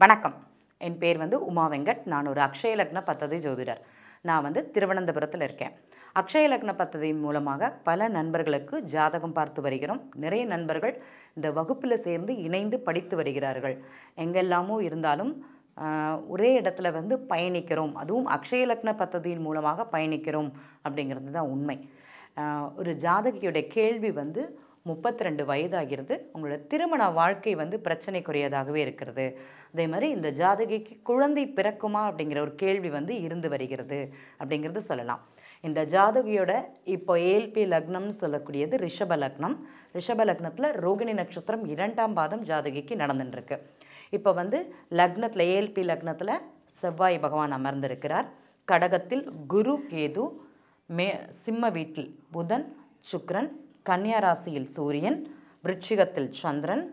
வணக்கம் என் பேர் வந்து உமா வெங்கட் நான் ஒரு அக்ஷய லக்ன பத்ததி ஜோதிடர் நான் வந்து திருவனந்தபுரத்தில் இருக்கேன் அக்ஷய லக்ன பத்ததி மூலமாக பல நண்பர்களுக்கு ஜாதகம் பார்த்து வருகிறோம் நிறைய நண்பர்கள் இந்த வகுப்பில் சேர்ந்து இணைந்து படித்து வருகிறார்கள் எங்கெல்லாமோ இருந்தாலும் ஆஹ், ஒரே இடத்துல வந்து பயணிக்கிறோம் அதுவும் அக்ஷய லக்ன பத்ததியின் மூலமாக பயணிக்கிறோம் அப்படிங்கிறது தான் உண்மை ஆஹ், ஒரு ஜாதகியோட கேள்வி வந்து முப்பத்தி ரெண்டு வயதாகிறது உங்களோட திருமண வாழ்க்கை வந்து பிரச்சனைக்குரியதாகவே இருக்கிறது அதே மாதிரி இந்த ஜாதகிக்கு குழந்தை பிறக்குமா அப்படிங்கிற ஒரு கேள்வி வந்து இருந்து வருகிறது அப்படிங்கிறது சொல்லலாம் இந்த ஜாதகியோட இப்போ ஏல்பி லக்னம்னு சொல்லக்கூடியது ரிஷப லக்னம் ரிஷப லக்னத்தில் ரோகிணி நட்சத்திரம் இரண்டாம் பாதம் ஜாதகிக்கு நடந்துட்டுருக்கு இப்போ வந்து லக்னத்தில் ஏல்பி லக்னத்தில் செவ்வாய் பகவான் அமர்ந்திருக்கிறார் கடகத்தில் குரு கேது மே சிம்ம வீட்டில் புதன் சுக்கிரன் கன்னியா ராசியில் சூரியன் விருச்சிகத்தில் சந்திரன்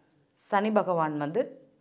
சனி பகவான் வந்து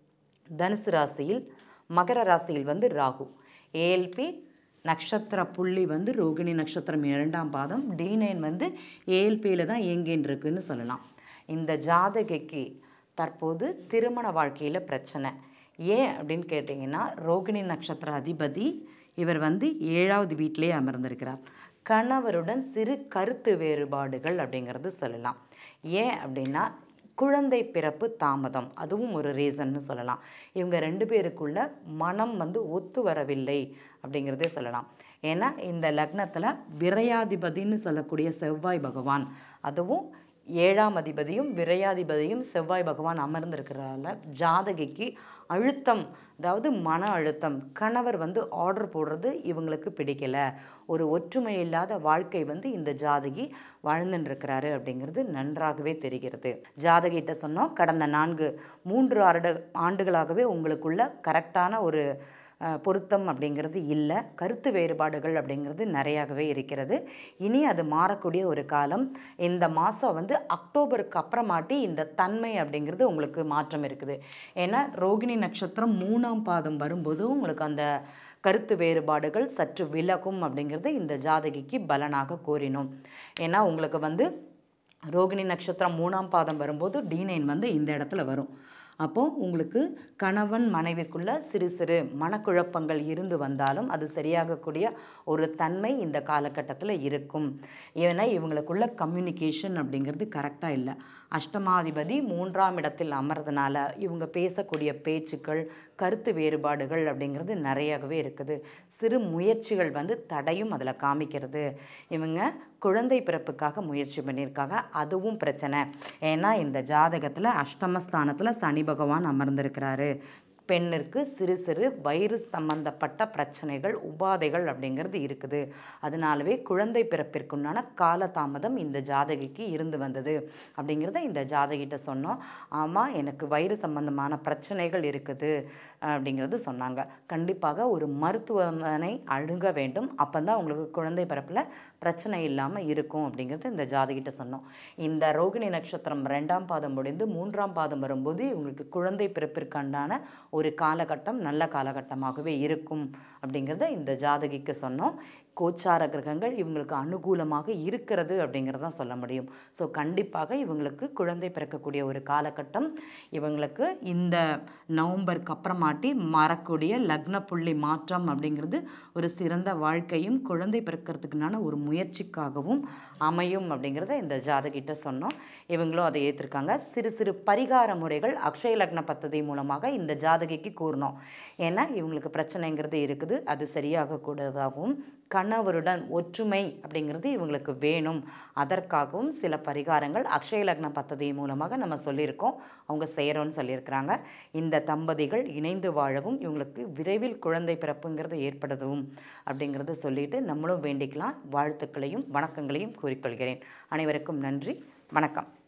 தனுசு ராசியில் மகர ராசியில் வந்து ராகு ஏஎல்பி நட்சத்திர புள்ளி வந்து ரோகிணி நட்சத்திரம் இரண்டாம் பாதம் டி நைன் வந்து ஏஎல்பியில் தான் இயங்கின்னு இருக்குன்னு சொல்லலாம் இந்த ஜாதகிக்கு தற்போது திருமண வாழ்க்கையில் பிரச்சனை ஏன் அப்படின்னு கேட்டிங்கன்னா ரோகிணி நட்சத்திர அதிபதி இவர் வந்து ஏழாவது வீட்டிலே அமர்ந்திருக்கிறார் கணவருடன் சிறு கருத்து வேறுபாடுகள் அப்படிங்கிறது சொல்லலாம் ஏன் அப்படின்னா குழந்தை பிறப்பு தாமதம் அதுவும் ஒரு ரீசன்னு சொல்லலாம் இவங்க ரெண்டு பேருக்குள்ள மனம் வந்து ஒத்து வரவில்லை அப்படிங்கிறதே சொல்லலாம் ஏன்னா இந்த லக்னத்தில் விரையாதிபதின்னு சொல்லக்கூடிய செவ்வாய் பகவான் அதுவும் ஏழாம் அதிபதியும் விரையாதிபதியும் செவ்வாய் பகவான் அமர்ந்திருக்கிறதால ஜாதகிக்கு அழுத்தம் அதாவது மன அழுத்தம் கணவர் வந்து ஆர்டர் போடுறது இவங்களுக்கு பிடிக்கல ஒரு ஒற்றுமை இல்லாத வாழ்க்கை வந்து இந்த ஜாதகி வாழ்ந்துட்டு இருக்கிறாரு அப்படிங்கிறது நன்றாகவே தெரிகிறது ஜாதகிட்ட சொன்னோம் கடந்த நான்கு மூன்று ஆண்டு ஆண்டுகளாகவே உங்களுக்குள்ள கரெக்டான ஒரு அஹ், பொருத்தம் அப்படிங்கிறது இல்லை கருத்து வேறுபாடுகள் அப்படிங்கிறது நிறையாகவே இருக்கிறது இனி அது மாறக்கூடிய ஒரு காலம் இந்த மாதம் வந்து அக்டோபருக்கு அப்புறமாட்டி இந்த தன்மை அப்படிங்கிறது உங்களுக்கு மாற்றம் இருக்குது ஏன்னா ரோகிணி நட்சத்திரம் மூணாம் பாதம் வரும்போது உங்களுக்கு அந்த கருத்து வேறுபாடுகள் சற்று விலகும் அப்படிங்கிறது இந்த ஜாதகிக்கு பலனாக கூறினோம் ஏன்னா உங்களுக்கு வந்து ரோகிணி நட்சத்திரம் மூணாம் பாதம் வரும்போது டி நைன் வந்து இந்த இடத்துல வரும் அப்போது உங்களுக்கு கணவன் மனைவிக்குள்ள சிறு சிறு மனக்குழப்பங்கள் இருந்து வந்தாலும் அது சரியாகக்கூடிய ஒரு தன்மை இந்த காலகட்டத்தில் இருக்கும் ஏன்னா இவங்களுக்குள்ள கம்யூனிகேஷன் அப்படிங்கிறது கரெக்டாக இல்லை அஷ்டமாதிபதி மூன்றாம் இடத்தில் அமர்றதுனால இவங்க பேசக்கூடிய பேச்சுக்கள் கருத்து வேறுபாடுகள் அப்படிங்கிறது நிறையாகவே இருக்குது சிறு முயற்சிகள் வந்து தடையும் அதில் காமிக்கிறது இவங்க குழந்தை பிறப்புக்காக முயற்சி பண்ணியிருக்காங்க அதுவும் பிரச்சனை ஏன்னா இந்த ஜாதகத்தில் அஷ்டமஸ்தானத்தில் சனி பகவான் அமர்ந்திருக்கிறாரு பெண்ணிற்கு சிறு சிறு வயிறு சம்பந்தப்பட்ட பிரச்சனைகள் உபாதைகள் அப்படிங்கிறது இருக்குது அதனாலவே குழந்தை பிறப்பிற்குண்டான காலதாமதம் இந்த ஜாதகிக்கு இருந்து வந்தது அப்படிங்கிறத இந்த ஜாதகிட்ட சொன்னோம் ஆமாம் எனக்கு வயிறு சம்பந்தமான பிரச்சனைகள் இருக்குது அப்படிங்கிறது சொன்னாங்க கண்டிப்பாக ஒரு மருத்துவமனை அணுக வேண்டும் அப்போ தான் உங்களுக்கு குழந்தை பிறப்பில் பிரச்சனை இல்லாமல் இருக்கும் அப்படிங்கிறது இந்த ஜாதகிட்ட சொன்னோம் இந்த ரோகிணி நட்சத்திரம் ரெண்டாம் பாதம் முடிந்து மூன்றாம் பாதம் வரும்போது இவங்களுக்கு குழந்தை பிறப்பிற்கான ஒரு காலகட்டம் நல்ல காலகட்டமாகவே இருக்கும் அப்படிங்கிறத இந்த ஜாதகிக்கு சொன்னோம் கோச்சார கிரகங்கள் இவங்களுக்கு அனுகூலமாக இருக்கிறது அப்படிங்கிறதான் சொல்ல முடியும் ஸோ கண்டிப்பாக இவங்களுக்கு குழந்தை பிறக்கக்கூடிய ஒரு காலகட்டம் இவங்களுக்கு இந்த நவம்பருக்கு அப்புறமாட்டி மறக்கூடிய லக்ன புள்ளி மாற்றம் அப்படிங்கிறது ஒரு சிறந்த வாழ்க்கையும் குழந்தை பிறக்கிறதுக்குனான ஒரு முயற்சிக்காகவும் அமையும் அப்படிங்கிறத இந்த ஜாதகிட்ட சொன்னோம் இவங்களும் அதை ஏற்றிருக்காங்க சிறு சிறு பரிகார முறைகள் அக்ஷய லக்ன பத்ததி மூலமாக இந்த ஜாதகிக்கு கூறணும் ஏன்னா இவங்களுக்கு பிரச்சனைங்கிறது இருக்குது அது சரியாகக்கூடதாகவும் கணவருடன் ஒற்றுமை அப்படிங்கிறது இவங்களுக்கு வேணும் அதற்காகவும் சில பரிகாரங்கள் அக்ஷய லக்ன பத்ததி மூலமாக நம்ம சொல்லியிருக்கோம் அவங்க செய்கிறோன்னு சொல்லியிருக்கிறாங்க இந்த தம்பதிகள் இணைந்து வாழவும் இவங்களுக்கு விரைவில் குழந்தை பிறப்புங்கிறது ஏற்படுதும் அப்படிங்கிறத சொல்லிட்டு நம்மளும் வேண்டிக்கலாம் வாழ்த்துக்களையும் வணக்கங்களையும் கூறிக்கொள்கிறேன் அனைவருக்கும் நன்றி வணக்கம்